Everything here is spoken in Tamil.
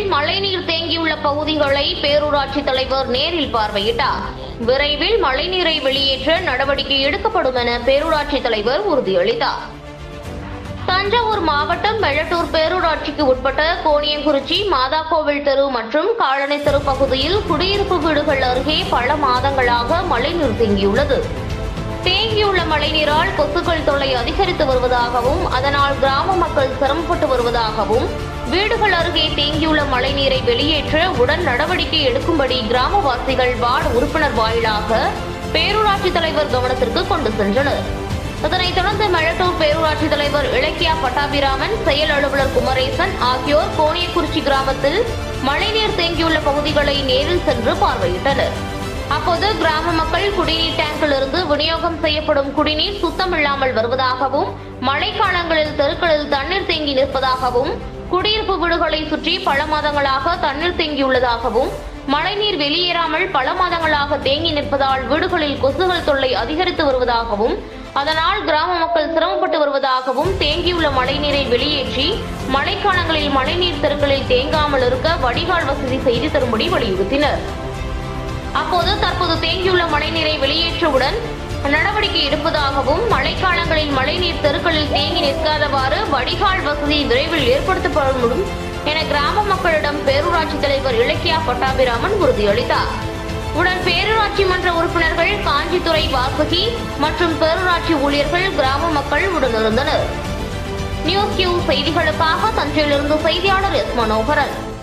மழைநீர் தேங்கியுள்ள பகுதிகளை பேரூராட்சி தலைவர் நேரில் பார்வையிட்டார் விரைவில் மழைநீரை வெளியேற்ற நடவடிக்கை எடுக்கப்படும் என பேரூராட்சி தலைவர் உறுதியளித்தார் தஞ்சாவூர் மாவட்டம் மெழட்டூர் பேரூராட்சிக்கு உட்பட்ட கோணியங்குறிச்சி மாதாக்கோவில் தெரு மற்றும் காலனி தெரு பகுதியில் குடியிருப்பு வீடுகள் அருகே பல மாதங்களாக மழைநீர் தேங்கியுள்ளது தேங்கியுள்ள மழைநீரால் கொசுக்கள் தொல்லை அதிகரித்து வருவதாகவும் அதனால் கிராம மக்கள் சிரமப்பட்டு வருவதாகவும் வீடுகள் அருகே தேங்கியுள்ள மழைநீரை வெளியேற்ற உடன் நடவடிக்கை எடுக்கும்படி கிராமவாசிகள் வார்டு உறுப்பினர் வாயிலாக பேரூராட்சி தலைவர் கவனத்திற்கு கொண்டு சென்றனர் இதனைத் தொடர்ந்து மெழட்டூர் பேரூராட்சி தலைவர் இலக்கியா பட்டாபிராமன் செயல் அலுவலர் குமரேசன் ஆகியோர் கோணியக்குறிச்சி கிராமத்தில் மழைநீர் தேங்கியுள்ள பகுதிகளை நேரில் சென்று பார்வையிட்டனர் அப்போது கிராம மக்கள் குடிநீர் டேங்கிலிருந்து விநியோகம் செய்யப்படும் குடிநீர் சுத்தமில்லாமல் வருவதாகவும் மழைக்காலங்களில் தெருக்களில் தண்ணீர் தேங்கி நிற்பதாகவும் குடியிருப்பு வீடுகளை சுற்றி பல மாதங்களாக தண்ணீர் தேங்கியுள்ளதாகவும் மழைநீர் வெளியேறாமல் பல மாதங்களாக தேங்கி நிற்பதால் வீடுகளில் கொசுகள் தொல்லை அதிகரித்து வருவதாகவும் அதனால் கிராம மக்கள் சிரமப்பட்டு வருவதாகவும் தேங்கியுள்ள மழைநீரை வெளியேற்றி மழைக்காலங்களில் மழைநீர் தெருக்களில் தேங்காமல் இருக்க வடிகால் வசதி செய்து தரும்படி வலியுறுத்தினர் அப்போது தற்போது தேங்கியுள்ள மழைநீரை வெளியேற்றவுடன் நடவடிக்கை எடுப்பதாகவும் மழைக்காலங்களில் மழைநீர் தெருக்களில் தேங்கி நிற்காதவாறு வடிகால் வசதி விரைவில் ஏற்படுத்தப்படும் என கிராம மக்களிடம் பேரூராட்சி தலைவர் இலக்கியா பட்டாபிராமன் உறுதியளித்தார் உடன் பேரூராட்சி மன்ற உறுப்பினர்கள் காஞ்சித்துறை வாசுகி மற்றும் பேரூராட்சி ஊழியர்கள் கிராம மக்கள் உடனிருந்தனர் நியூஸ் கியூ செய்திகளுக்காக தஞ்சையிலிருந்து செய்தியாளர் எஸ் மனோகரன்